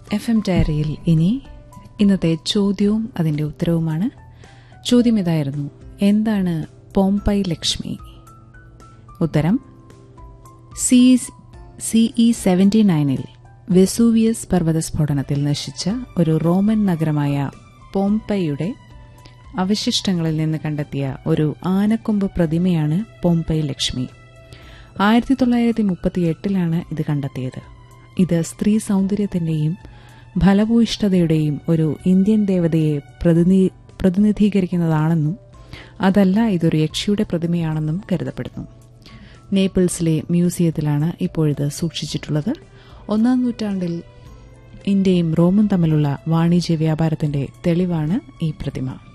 F M ഡയറിയിൽ ഇനി ഇന്നത്തെ ചോദ്യവും അതിന്റെ ഉത്തരവുമാണ് ചോദ്യം ഇതായിരുന്നു എന്താണ് പോംപൈ ലക്ഷ്മി ഉത്തരം സി സിഇ സെവന്റി നയനിൽ വെസൂവിയസ് പർവ്വത സ്ഫോടനത്തിൽ നശിച്ച ഒരു റോമൻ നഗരമായ പോംപൈയുടെ അവശിഷ്ടങ്ങളിൽ നിന്ന് കണ്ടെത്തിയ ഒരു ആനക്കൊമ്പ് പ്രതിമയാണ് പോംപൈ ലക്ഷ്മി ആയിരത്തി തൊള്ളായിരത്തി മുപ്പത്തി എട്ടിലാണ് ഇത് കണ്ടെത്തിയത് ഇത് സ്ത്രീ സൗന്ദര്യത്തിന്റെയും ഫലഭൂയിഷ്ഠതയുടെയും ഒരു ഇന്ത്യൻ ദേവതയെ പ്രതിനി- പ്രതിനിധീകരിക്കുന്നതാണെന്നും അതല്ല ഇതൊരു യക്ഷിയുടെ പ്രതിമയാണെന്നും കരുതപ്പെടുന്നു നേപ്പിൾസിലെ മ്യൂസിയത്തിലാണ് ഇപ്പോഴിത് സൂക്ഷിച്ചിട്ടുള്ളത് ഒന്നാം നൂറ്റാണ്ടിൽ ഇന്ത്യയും റോമും തമ്മിലുള്ള വാണിജ്യ വ്യാപാരത്തിന്റെ തെളിവാണ് ഈ പ്രതിമ